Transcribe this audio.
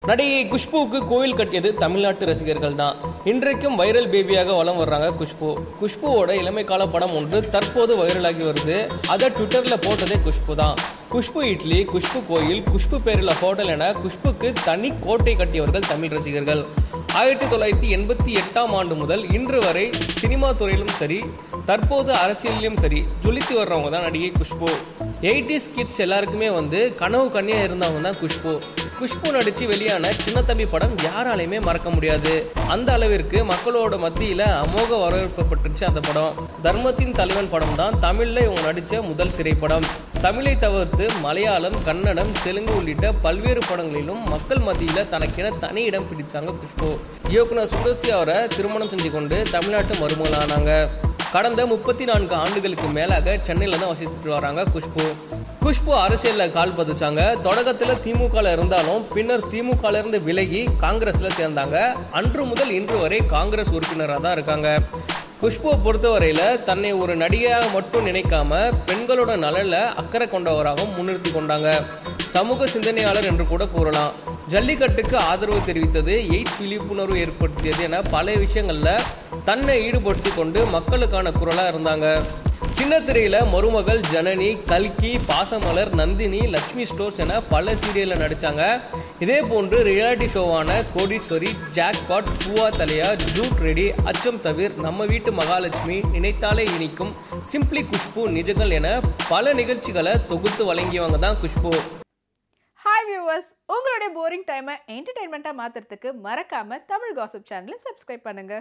நடிகை குஷ்புவுக்கு கோவில் கட்டியது தமிழ்நாட்டு ரசிகர்கள் தான் இன்றைக்கும் வைரல் பேபியாக வலம் வர்றாங்க குஷ்பு குஷ்புவோட இளமை கால படம் ஒன்று தற்போது வைரலாகி வருது அதை ட்விட்டர்ல போட்டதே குஷ்பு தான் குஷ்பு இட்லி குஷ்பு கோயில் குஷ்பு பேரில் ஹோட்டல் என குஷ்புக்கு தனி கோட்டை கட்டியவர்கள் தமிழ் ரசிகர்கள் ஆயிரத்தி தொள்ளாயிரத்தி எண்பத்தி எட்டாம் ஆண்டு முதல் இன்று வரை சினிமா துறையிலும் சரி தற்போது அரசியலிலும் சரி ஜொலித்து வர்றவங்க தான் நடிகை குஷ்பு எயிட்டிஸ் கிட்ஸ் எல்லாருக்குமே வந்து கனவு கண்ணியா இருந்தவங்க தான் குஷ்பு குஷ்பு நடிச்சு வெளியான சின்ன தம்பி படம் யாராலையுமே மறக்க முடியாது அந்த அளவிற்கு மக்களோட மத்தியில அமோக வரவேற்பு பெற்றுச்சு அந்த படம் தர்மத்தின் தலைவன் படம் தான் தமிழ்ல இவங்க நடிச்ச முதல் திரைப்படம் தமிழை தவிர்த்து மலையாளம் கன்னடம் தெலுங்கு உள்ளிட்ட பல்வேறு படங்களிலும் மக்கள் மத்தியில தனக்கென தனி இடம் பிடிச்சாங்க குஷ்பு இயக்குனர் சுந்தர்சி அவரை திருமணம் செஞ்சு கொண்டு தமிழ்நாட்டு மருமகளானாங்க கடந்த முப்பத்தி நான்கு ஆண்டுகளுக்கு மேலாக சென்னையில் தான் வசித்துட்டு வராங்க குஷ்பு குஷ்பு அரசியலில் கால் பதிச்சாங்க தொடக்கத்தில் திமுகவில் இருந்தாலும் பின்னர் திமுகல இருந்து விலகி காங்கிரஸில் சேர்ந்தாங்க அன்று முதல் இன்று வரை காங்கிரஸ் உறுப்பினராக தான் இருக்காங்க குஷ்புவை பொறுத்தவரையில் தன்னை ஒரு நடிகையாக மட்டும் நினைக்காம பெண்களோட நலனில் அக்கறை கொண்டவராகவும் முன்னிறுத்தி கொண்டாங்க சமூக சிந்தனையாளர் என்று கூட கூறலாம் ஜல்லிக்கட்டுக்கு ஆதரவு தெரிவித்தது எய்ட்ஸ் விழிப்புணர்வு ஏற்படுத்தியது என பல விஷயங்களில் தன்னை ஈடுபடுத்தி கொண்டு மக்களுக்கான குரலாக இருந்தாங்க சின்ன திரையில மருமகள் ஜனனி கல்கி பாசமலர் நந்தினி லட்சுமி ஸ்டோர்ஸ் என பல சீரியல்ல நடிச்சாங்க இதே போன்று ரியாலிட்டி ஷோவான கோடீஸ்வரி ஜாக்பாட் பூவா தலையா ஜூட் ரெடி அச்சம் தவிர் நம்ம வீட்டு மகாலட்சுமி நினைத்தாலே இனிக்கும் சிம்ப்ளி குஷ்பு நிஜங்கள் என பல நிகழ்ச்சிகளை தொகுத்து வழங்கியவங்க தான் குஷ்பு ஹாய் வியூவர்ஸ் உங்களுடைய போரிங் டைமை என்டர்டைன்மெண்ட்டாக மாற்றுறதுக்கு மறக்காம தமிழ் காசிப் சேனலை சப்ஸ்கிரைப் பண்ணுங்க